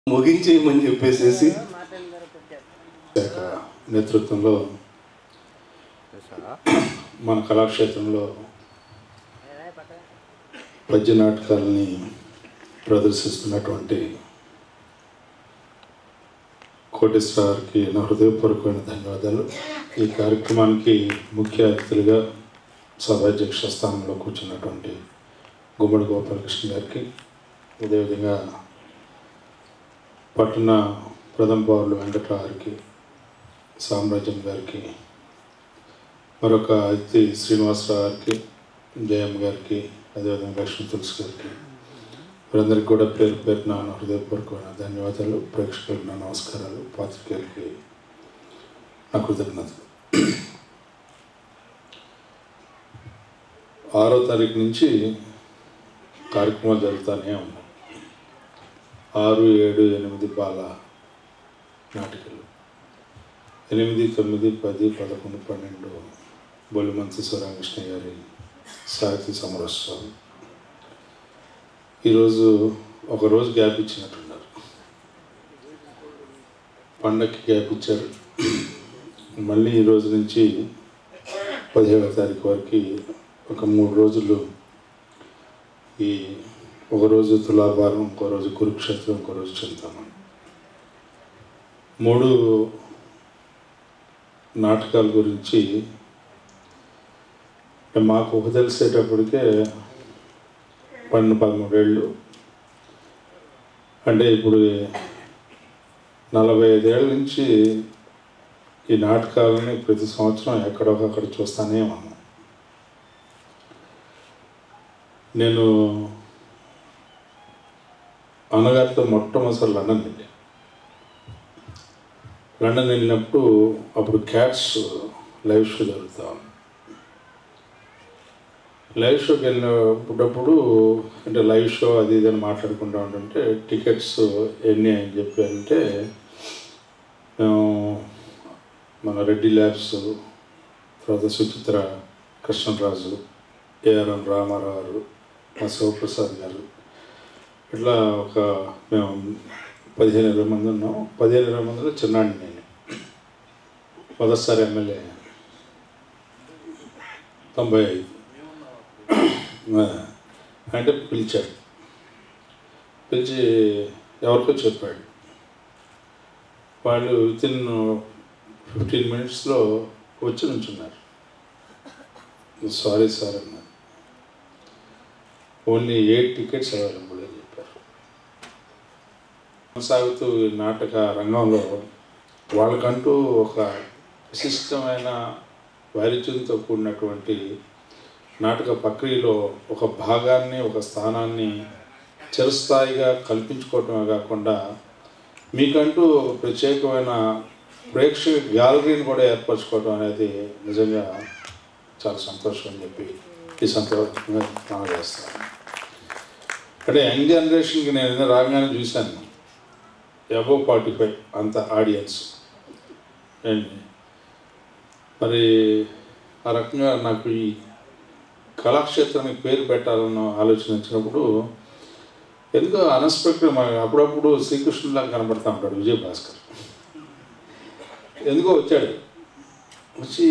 ముగించేయమని చెప్పేసేసి శాఖ నేతృత్వంలో మన కళాక్షేత్రంలో పద్య నాటకాలని ప్రదర్శిస్తున్నటువంటి కోటేశ్వర గారికి నా హృదయపూర్వకమైన ధన్యవాదాలు ఈ కార్యక్రమానికి ముఖ్య అతిథులుగా సభాధ్యక్ష స్థానంలో కూర్చున్నటువంటి గుమ్మడి గోపాలకృష్ణ గారికి అదేవిధంగా పట్టణ ప్రథమ పౌరులు వెంకట్రావు గారికి సామ్రాజ్యం గారికి మరొక అతిథి శ్రీనివాసరావు గారికి జయమ్మ గారికి అదేవిధంగా లక్ష్మీ తులసి గారికి వీరందరికీ కూడా పేరు పేరు నా హృదయపూర్వకమైన ధన్యవాదాలు ప్రేక్షకులకు నా నమస్కారాలు పాత్రికేయులకి నా కృతజ్ఞతలు ఆరో తారీఖు నుంచి కార్యక్రమాలు జరుగుతూనే ఉన్నాయి ఆరు ఏడు ఎనిమిది బాల నాటికలు ఎనిమిది తొమ్మిది పది పదకొండు పన్నెండు బొలిమంచి శివరామకృష్ణ గారి సాహితీ సమరోత్సవం ఈరోజు ఒక రోజు గ్యాప్ ఇచ్చినట్టున్నారు పండగకి గ్యాప్ ఇచ్చారు మళ్ళీ ఈ రోజు నుంచి పదిహేడవ తారీఖు వరకు ఒక మూడు రోజులు ఈ ఒక రోజు తులాభారం ఇంకో రోజు కురుక్షేత్రం ఇంకో రోజు చింతామణి మూడు నాటకాల గురించి అంటే మాకు ఊహ తెలిసేటప్పటికే పన్నెండు పదమూడేళ్ళు అంటే ఇప్పుడు నలభై ఐదేళ్ళ నుంచి ఈ నాటకాలని ప్రతి సంవత్సరం ఎక్కడొకక్కడ చూస్తానే ఉన్నాం నేను అన్నగారితో మొట్టమొదటి లండన్ వెళ్ళాను లండన్ వెళ్ళినప్పుడు అప్పుడు క్యాట్స్ లైవ్ షో జరుగుతా ఉంది లైవ్ షోకి వెళ్ళినప్పుడు అంటే లైవ్ షో అది ఇది అని మాట్లాడుకుంటూ ఉంటుంటే టికెట్స్ ఎన్ని అని చెప్పి అంటే మేము మన రెడ్డి ల్యాబ్స్ తర్వాత సుచిత్ర కృష్ణరాజు ఏఆర్ఎన్ రామారావు గారు మా శివప్రసాద్ గారు ఇట్లా ఒక మేము పదిహేను ఇరవై మంది ఉన్నాం పదిహేను ఇరవై మందిలో చిన్నాడిని నేను మొదటిసారి ఎమ్మెల్యే తొంభై ఐదు అంటే పిలిచాడు పిలిచి ఎవరికో చెప్పాడు వాళ్ళు విత్ ఇన్ ఫిఫ్టీన్ మినిట్స్లో వచ్చి నుంచున్నారు సారీ సార్ అన్నారు ఓన్లీ ఎయిట్ టికెట్స్ అవైలబుల్ అని చెప్పారు కొనసాగుతూ ఈ నాటక రంగంలో వాళ్ళకంటూ ఒక విశిష్టమైన వైరుధ్యంతో కూడినటువంటి నాటక ప్రక్రియలో ఒక భాగాన్ని ఒక స్థానాన్ని చిరస్థాయిగా కల్పించుకోవటమే కాకుండా మీకంటూ ఒక ప్రత్యేకమైన ప్రేక్షక గ్యాలరీని కూడా ఏర్పరచుకోవడం అనేది నిజంగా చాలా సంతోషం అని చెప్పి ఈ సంతోషంగా మనం చేస్తాను అంటే యంగ్ జనరేషన్కి నేను ఏదైనా రాగానే చూశాను అబోవ్ ఫార్టీ ఫైవ్ అంత ఆడియన్స్ అండ్ మరి ఆ రకంగా నాకు ఈ కళాక్షేత్రానికి పేరు పెట్టాలన్న ఆలోచన వచ్చినప్పుడు ఎందుకో అన్ఎక్స్పెక్టెడ్ మనకి అప్పుడప్పుడు శ్రీకృష్ణులా కనబడతా ఉంటాడు విజయ్ భాస్కర్ ఎందుకో వచ్చాడు వచ్చి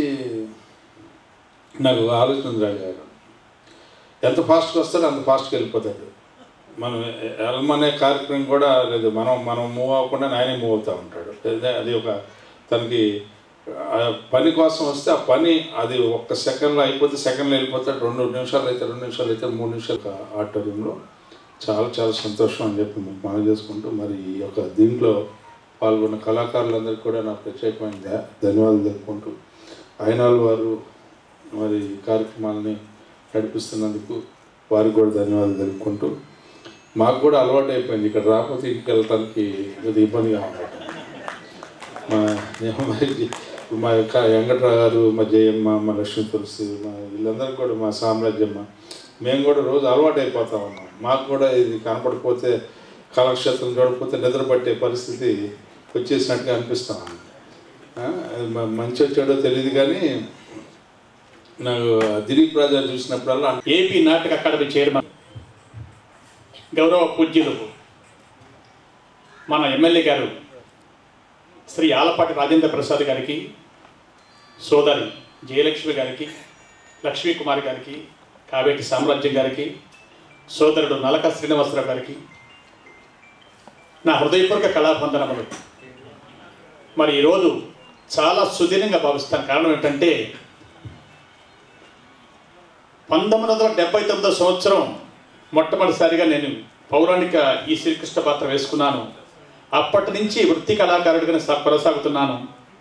నాకు ఆలోచన రాగారు ఎంత ఫాస్ట్గా వస్తాడో అంత ఫాస్ట్గా వెళ్ళిపోతాడు మనం వెళ్ళమనే కార్యక్రమం కూడా లేదు మనం మనం మూవ్ అవ్వకుండా ఆయనే మూవ్ అవుతూ ఉంటాడు అదే- అది ఒక తనకి ఆ పని కోసం వస్తే ఆ పని అది ఒక్క సెకండ్లో అయిపోతే సెకండ్లో వెళ్ళిపోతాడు రెండు నిమిషాలు అయితే రెండు నిమిషాలు అయితే మూడు నిమిషాలు ఆడిటోరియంలో చాలా చాలా సంతోషం అని చెప్పి మీకు మనం చేసుకుంటూ మరి ఈ యొక్క దీంట్లో పాల్గొన్న కళాకారులందరికీ కూడా నా ప్రత్యేకమైన ధ- ధన్యవాదాలు తెలుపుకుంటూ అయినాల్ వారు మరి ఈ కార్యక్రమాలని నడిపిస్తున్నందుకు వారికి కూడా ధన్యవాదాలు తెలుపుకుంటూ మాకు కూడా అలవాటు అయిపోయింది ఇక్కడ రాకపోతే ఇంటికి వెళ్ళటానికి కొద్దిగా ఇబ్బందిగా ఉంటుంది మా మరి మా యొక్క వెంకట్రావు గారు మా జయమ్మ మా లక్ష్మీ తులసి మా వీళ్ళందరూ కూడా మా సామ్రాజ్యమ్మ మేము కూడా రోజు అలవాటు అయిపోతా ఉన్నాం మాకు కూడా ఇది కనపడిపోతే కళాక్షేత్రం చూడకపోతే నిద్ర పట్టే పరిస్థితి వచ్చేసినట్టుగా అనిపిస్తాం ఆ, అది మ- మంచి వచ్చాడో తెలియదు కానీ నాకు దిలీప్ రాజా చూసినప్పుడల్లా ఏపీ నాటక అకాడమీ చైర్మన్ గౌరవ పూజ్యులు మన ఎమ్మెల్యే గారు శ్రీ ఆలపాటి రాజేంద్ర ప్రసాద్ గారికి సోదరి జయలక్ష్మి గారికి లక్ష్మీ కుమార్ గారికి కావేటి సామ్రాజ్యం గారికి సోదరుడు నలక శ్రీనివాసరావు గారికి నా హృదయపూర్వక కళాబంధనములు మరి ఈరోజు చాలా సుదీర్ఘంగా భావిస్తాను కారణం ఏంటంటే పంతొమ్మిది వందల డెబ్బై తొమ్మిదో సంవత్సరం మొట్టమొదటిసారిగా నేను పౌరాణిక ఈ శ్రీకృష్ణ పాత్ర వేసుకున్నాను అప్పటి నుంచి వృత్తి కళాకారుడిగా సా- కొనసాగుతున్నాను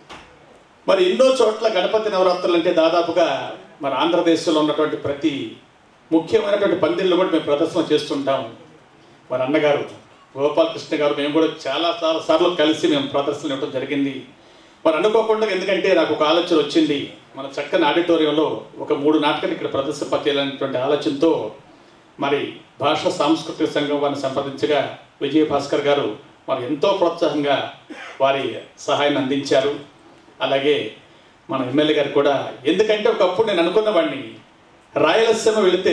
మరి ఎన్నో చోట్ల గణపతి నవరాత్రులు అంటే దాదాపుగా మన ఆంధ్రదేశంలో ఉన్నటువంటి ప్రతి ముఖ్యమైనటువంటి పందిళ్ళు కూడా మేము ప్రదర్శన చేస్తుంటాం మన అన్నగారు గోపాలకృష్ణ గారు మేము కూడా చాలా చాలా సార్లు కలిసి మేము ప్రదర్శనలు ఇవ్వడం జరిగింది మరి అనుకోకుండా ఎందుకంటే నాకు ఒక ఆలోచన వచ్చింది మన చక్కని ఆడిటోరియంలో ఒక మూడు నాటకాలు ఇక్కడ ప్రదర్శింపచేయాలనేటువంటి ఆలోచనతో మరి భాషా సాంస్కృతిక సంఘం వారిని సంప్రదించగా విజయ భాస్కర్ గారు మరి ఎంతో ప్రోత్సాహంగా వారి సహాయాన్ని అందించారు అలాగే మన ఎమ్మెల్యే గారు కూడా ఎందుకంటే ఒకప్పుడు నేను అనుకున్న వాడిని రాయలసీమ వెళితే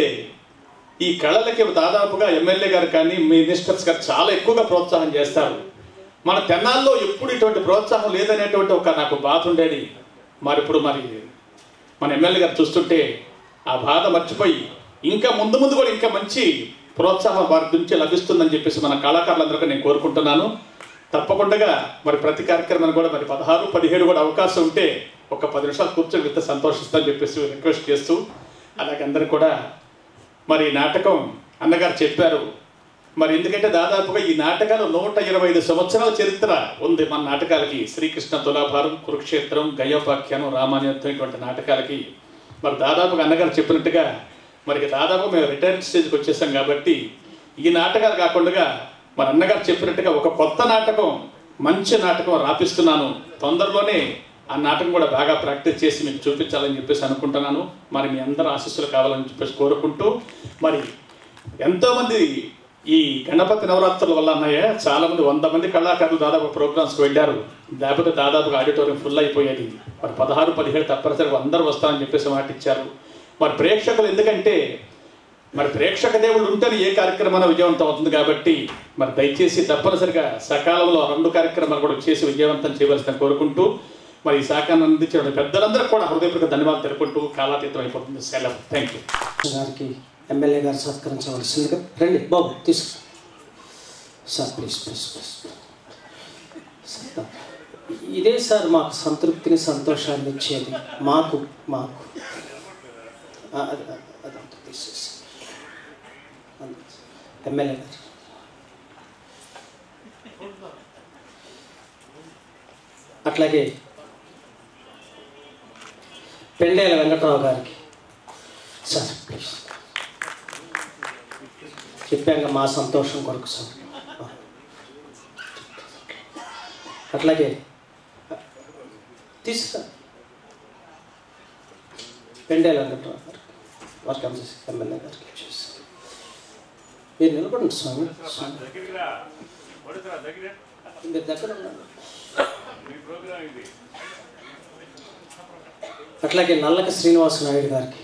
ఈ కళలకి దాదాపుగా ఎమ్మెల్యే గారు కానీ మినిస్టర్స్ గారు చాలా ఎక్కువగా ప్రోత్సాహం చేస్తారు మన తెన్నాల్లో ఎప్పుడు ఇటువంటి ప్రోత్సాహం లేదనేటువంటి ఒక నాకు బాధ ఉండేది మరి ఇప్పుడు మరి మన ఎమ్మెల్యే గారు చూస్తుంటే ఆ బాధ మర్చిపోయి ఇంకా ముందు ముందు కూడా ఇంకా మంచి ప్రోత్సాహం వారి నుంచి లభిస్తుందని చెప్పేసి మన కళాకారులందరికీ నేను కోరుకుంటున్నాను తప్పకుండా మరి ప్రతి కార్యక్రమాన్ని కూడా మరి పదహారు పదిహేడు కూడా అవకాశం ఉంటే ఒక పది నిమిషాలు కూర్చొని వింత సంతోషిస్తానని చెప్పేసి రిక్వెస్ట్ చేస్తూ అలాగే అందరూ కూడా మరి ఈ నాటకం అన్నగారు చెప్పారు మరి ఎందుకంటే దాదాపుగా ఈ నాటకాలు నూట ఇరవై ఐదు సంవత్సరాల చరిత్ర ఉంది మన నాటకాలకి శ్రీకృష్ణ తులాభారం కురుక్షేత్రం గయోపాఖ్యానం రామాయణం ఇటువంటి నాటకాలకి మరి దాదాపుగా అన్నగారు చెప్పినట్టుగా మరి ఇక దాదాపు మేము రిటైర్డ్ స్టేజ్కి వచ్చేసాం కాబట్టి ఈ నాటకాలు కాకుండా మరి అన్నగారు చెప్పినట్టుగా ఒక కొత్త నాటకం మంచి నాటకం రాపిస్తున్నాను తొందరలోనే ఆ నాటకం కూడా బాగా ప్రాక్టీస్ చేసి మీకు చూపించాలని చెప్పేసి అనుకుంటున్నాను మరి మీ అందరూ ఆశీస్సులు కావాలని చెప్పేసి కోరుకుంటూ మరి ఎంతోమంది ఈ గణపతి నవరాత్రుల వల్ల అన్నయ్య చాలా మంది వంద మంది కళాకారులు దాదాపు ప్రోగ్రామ్స్కి వెళ్ళారు లేకపోతే దాదాపుగా ఆడిటోరియం ఫుల్ అయిపోయేది మరి పదహారు పదిహేడు తప్పనిసరిగా అందరూ వస్తారని చెప్పేసి మాట ఇచ్చారు మరి ప్రేక్షకులు ఎందుకంటే మరి ప్రేక్షక దేవుళ్ళు ఉంటేనే ఏ కార్యక్రమాన్ని విజయవంతం అవుతుంది కాబట్టి మరి దయచేసి తప్పనిసరిగా సకాలంలో ఆ రెండు కార్యక్రమాలు కూడా చేసి విజయవంతం చేయవలసిన కోరుకుంటూ మరి ఈ శాఖను అందించిన పెద్దలందరూ కూడా హృదయపూర్వక ధన్యవాదాలు తెలుపుకుంటూ కాలాతీతం అయిపోతుంది సెలవు థ్యాంక్ యూ గారికి ఎమ్మెల్యే గారు సత్కరించవలసిందిగా రండి బాబు తీసుకు sir please please please sir, ఇదే సార్ మాకు సంతృప్తిని సంతోషాన్ని ఇచ్చేది మాకు మాకు ఆ, అది అది- అదంతా తీసేసి అంతే. ఎమ్మెల్యే గారు అట్లాగే పెండేల వెంకట్రావు గారికి సార్ ప్లీజ్ చెప్పాక మా సంతోషం కొరకు సార్ అట్లాగే తీసుకురా పెండేల వెంకట్రావు గారికి వర్క్ చేసి ఎమ్మెల్యే గారికి ఇచ్చేసి మీరు నిలబడండి స్వామి స్వామి మీరు దగ్గర ఉండండి అట్లాగే నల్లక శ్రీనివాస నాయుడు గారికి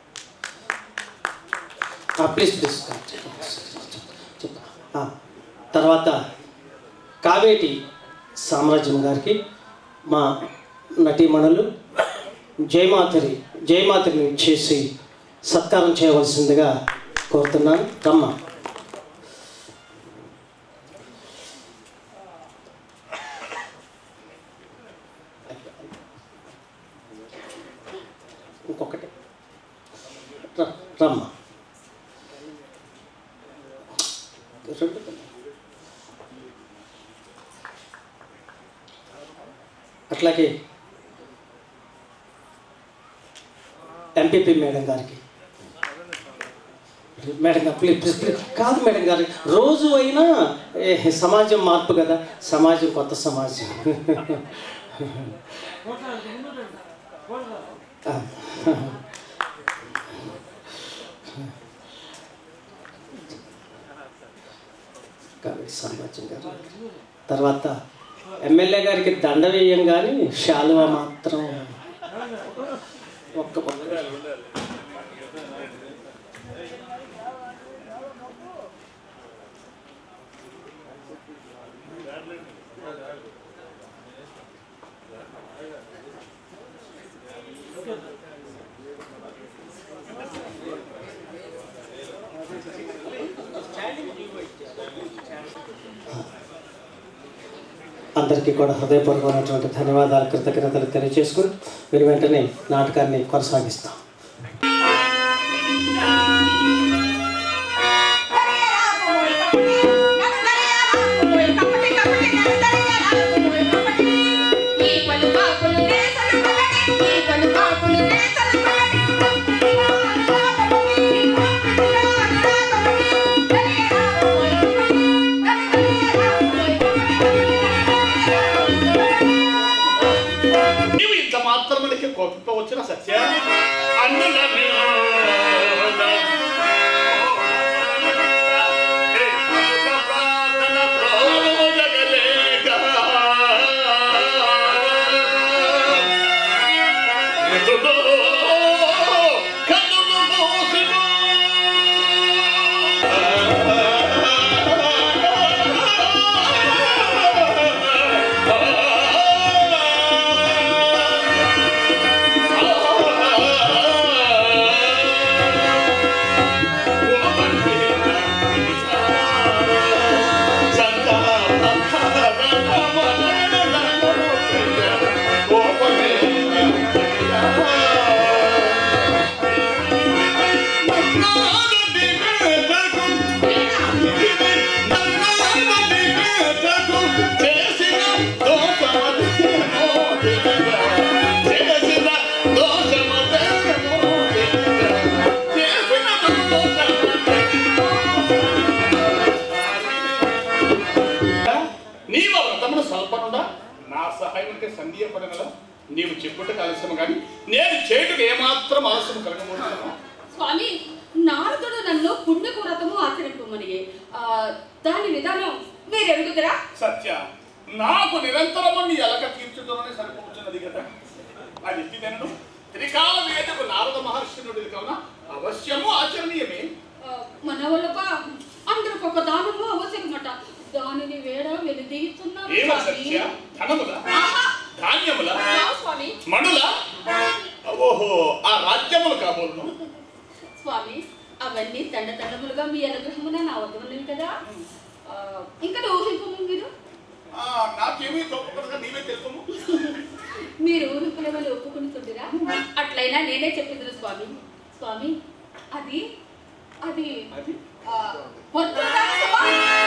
ప్లీజ్ ప్లీజ్ చెప్పు ఆ, తర్వాత కావేటి సామ్రాజ్యం గారికి మా నటీమణులు జయమాతరి జయమాతరిని చేసి సత్కారం చేయవలసిందిగా కోరుతున్నాను రమ్మ ఇంకొకటి ర- రమ్మ రెండు అట్లాగే ఎంపీపీ మేడం గారికి మేడం గారు ప్లీజ్ ప్లీజ్ ప్లీజ్ కాదు మేడం గారు రోజు అయినా ఏ, సమాజం మార్పు కదా సమాజం కొత్త సమాజం కాబట్టి సమాజం గారు తర్వాత ఎమ్మెల్యే గారికి దండ వేయం కానీ శాలువా మాత్రం ఒక్క ఒక్క అందరికీ కూడా హృదయపూర్వకమైనటువంటి ధన్యవాదాలు కృతజ్ఞతలు తెలియజేసుకుని మీరు వెంటనే నాటకాన్ని కొనసాగిస్తాం నీవు ఇంత మాత్రములకి కోపింపవచ్చిన సత్య అన్నులని నీవు ఆ వ్రతమును స్వల్పనుడా నా సహాయమునికి సందేహపడగల నీవు చెప్పుటకు ఆలస్యం కానీ నేను చేయుటకు ఏమాత్రం ఆలస్యం కలగబోతున్నాను స్వామి నారదుడు నన్ను పుణ్యకు వ్రతము ఆచరింపమని ఆ, దాని విధానం మీరు ఎరుగుదరా సత్య నాకు నిరంతరము నీ ఎలక తీర్చుదోనని సరిపోతున్నది కదా అది ఎత్తిదనను త్రికాల వేదకు నారద మహర్షి నుండి కావున అవశ్యము ఆచరణీయమే మన వల్ల అందరికి ఒక దానము అవసరమట దానిని వేడ వెలిదీస్తున్నాను ఏమ స్వామి. సత్య ధనముల ఆహా, ధాన్యముల కావు స్వామి మణుల ఓహో ఆ రాజ్యములు కాబోలును స్వామి అవన్నీ తండ తండములుగా మీ అనుగ్రహమున నా వద్ద ఉన్నవి కదా ఆ, ఇంకా ఊహింపము మీరు ఆ, నాకేమీ తప్పకుండా నీవే తెలుపము మీరు ఊహింపుల వల్ల ఒప్పుకుని తుండిరా అట్లయినా నేనే చెప్పింది స్వామి స్వామి అది అది అది ఆ, వద్దుదాన సభ.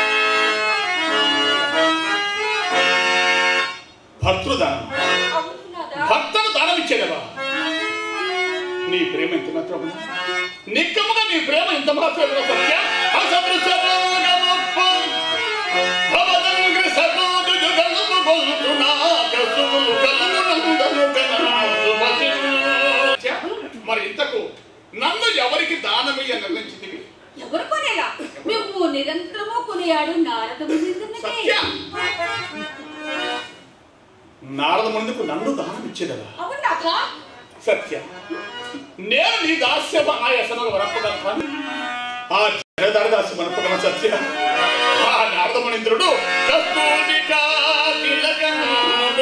భర్తృదానం అవును నాదా. భర్తను దానం ఇచ్చేదవా నీ ప్రేమ ఎంత మాత్రం నిక్కముగా నీ ప్రేమ ఎంత మాత్రం సత్య అసదృశమోగమొప్పు భవదంగ్రి సదోదు జగలుపు గొల్తునా కసుములు కలుమునందను కనముసుమతి. సత్య, మరి ఇంతకు నన్ను ఎవరికి దానమయ్య నిర్ణయించింది ఎవరు కొనేలా మేము నిరంతరము కొనియాడు నారద సత్య నారద ముందుకు నన్ను దానం ఇచ్చేదవా అవును నాదా సత్య నేను నీ దాస్య ఆయాసనగా వరపగలను ఆ జనదాసి వరపగల సత్య ఆ నారదమణింద్రుడు కస్తూరికా తిలకమును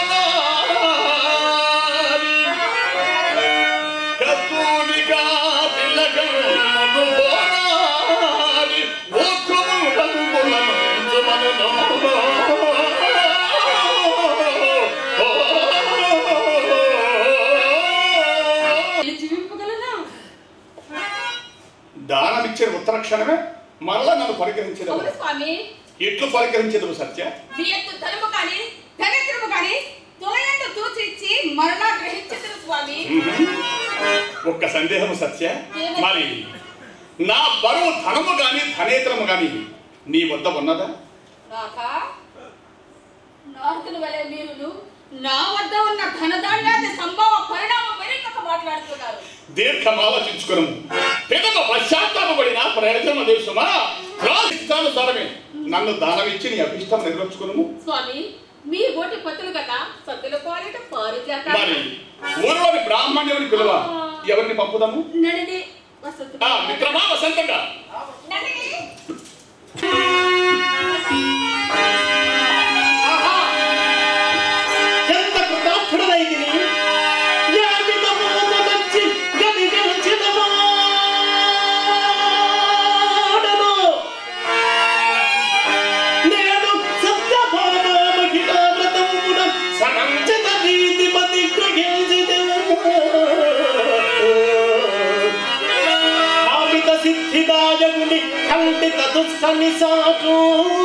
కోనారి. కస్తూరికా తిలకమును కోనారి. ఊర్ధ్వము రంగులను ఎంచుమనును. నేను జీవింపగలనా దానం ఇచ్చిన ఉత్తర క్షణమే మరలా నన్ను పరికరించడం అవును స్వామి ఎట్లు పరికరించదు సత్య బియ్యత్తు ధనము కానీ ధనత్రము కానీ తొలయందు తూచిచ్చి మరలా గ్రహించదు స్వామి ఒక్క సందేహం సత్య మరి నా బరువు ధనము గాని ధనేతరము గాని నీ వద్ద ఉన్నదా నాక నారదుని వలె మీరు నా వద్ద ఉన్న ధనధాన్యాది సంభవ పరిణామం మరింకొక మాట్లాడుతున్నారు దీర్ఘం ఆలోచించుకును పెదవ పశ్చాత్తాపబడిన ప్రయోజనం దేశమా రాష్ట్రానుసారమే నన్ను దానమిచ్చి నీ అభిష్టం నెరవేర్చుకును స్వామి మీ ఓటి పతులు కదా సతుల పాలిట పారిజాత మరి ఊరిలోని బ్రాహ్మణ్యుని పిలువ ఎవరిని పంపుదాము నడిని వసతు ఆ మిత్రమా వసంతంగా నడిని ఆహా దుఃఖని సాటు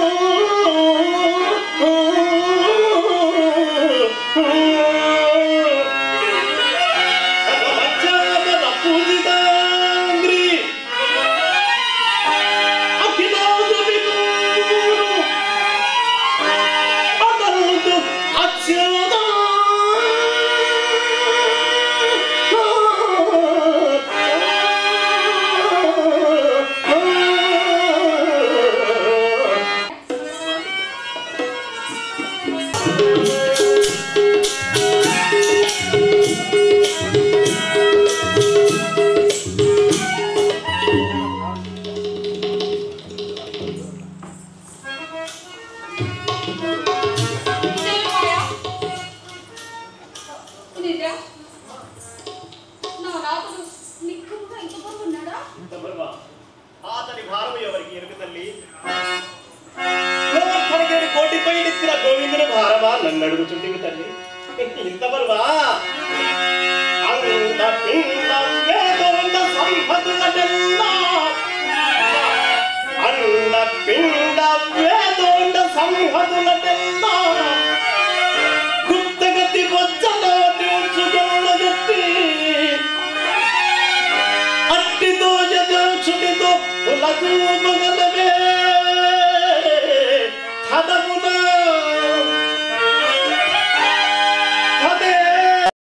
సర్వమధ్యామన పూజితాంగ్రి అఖిలాంగు వినూరు అనంతు అచ్యుతా నిద్ర నా రాకుడు నిక్కుగా ఇంకొకరు ఉన్నాడా తమరువా, అతని భారం ఎవరికి ఎరుక తల్లి లోకడిగడి కోటిపై నెత్తిన గోవిందుని భారమా నన్ను అడుగుచుంటివి తల్లి ఇంత బరువా అంత పిండం వేదోండ సంపదులటెల్లా అంద పిండ వేదోండ సంపదులటెల్లా గుప్తగతి వచ్చలో ఉంచుకోళ్ళు చెప్పి అట్టితో జగచుడితో తులకు మగల